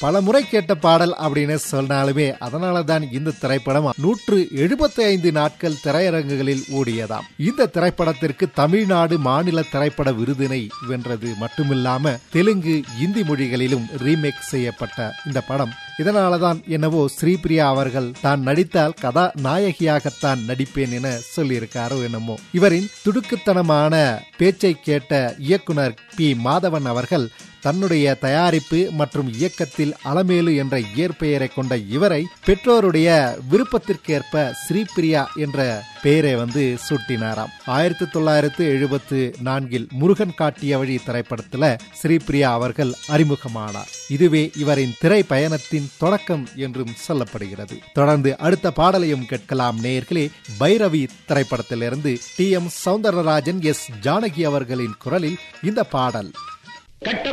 பல முறை கேட்ட பாடல் அப்படின்னு சொன்னாலுமே அதனால தான் இந்த திரைப்படம் நூற்று எழுபத்தி ஐந்து நாட்கள் திரையரங்குகளில் ஓடியதாம் இந்த திரைப்படத்திற்கு தமிழ்நாடு மாநில திரைப்பட விருதினை வென்றது மட்டுமில்லாம தெலுங்கு இந்தி மொழிகளிலும் ரீமேக் செய்யப்பட்ட இந்த படம் இதனாலதான் என்னவோ ஸ்ரீபிரியா அவர்கள் தான் நடித்தால் கதாநாயகியாகத்தான் நடிப்பேன் என சொல்லியிருக்காரோ என்னமோ இவரின் துடுக்குத்தனமான பேச்சை கேட்ட இயக்குனர் பி மாதவன் அவர்கள் தன்னுடைய தயாரிப்பு மற்றும் இயக்கத்தில் அலமேலு என்ற இயற்பெயரை கொண்ட இவரை பெற்றோருடைய விருப்பத்திற்கேற்ப ஸ்ரீபிரியா என்ற பெயரை வந்து சூட்டினாராம் ஆயிரத்தி தொள்ளாயிரத்து எழுபத்து நான்கில் முருகன் காட்டிய வழி திரைப்படத்துல ஸ்ரீபிரியா அவர்கள் அறிமுகமானார் இதுவே இவரின் திரை பயணத்தின் தொடக்கம் என்றும் சொல்லப்படுகிறது தொடர்ந்து அடுத்த பாடலையும் கேட்கலாம் நேயர்களே பைரவி திரைப்படத்திலிருந்து T M Soundararajan S Janaki அவர்களின் குரலில் இந்த பாடல் கட்ட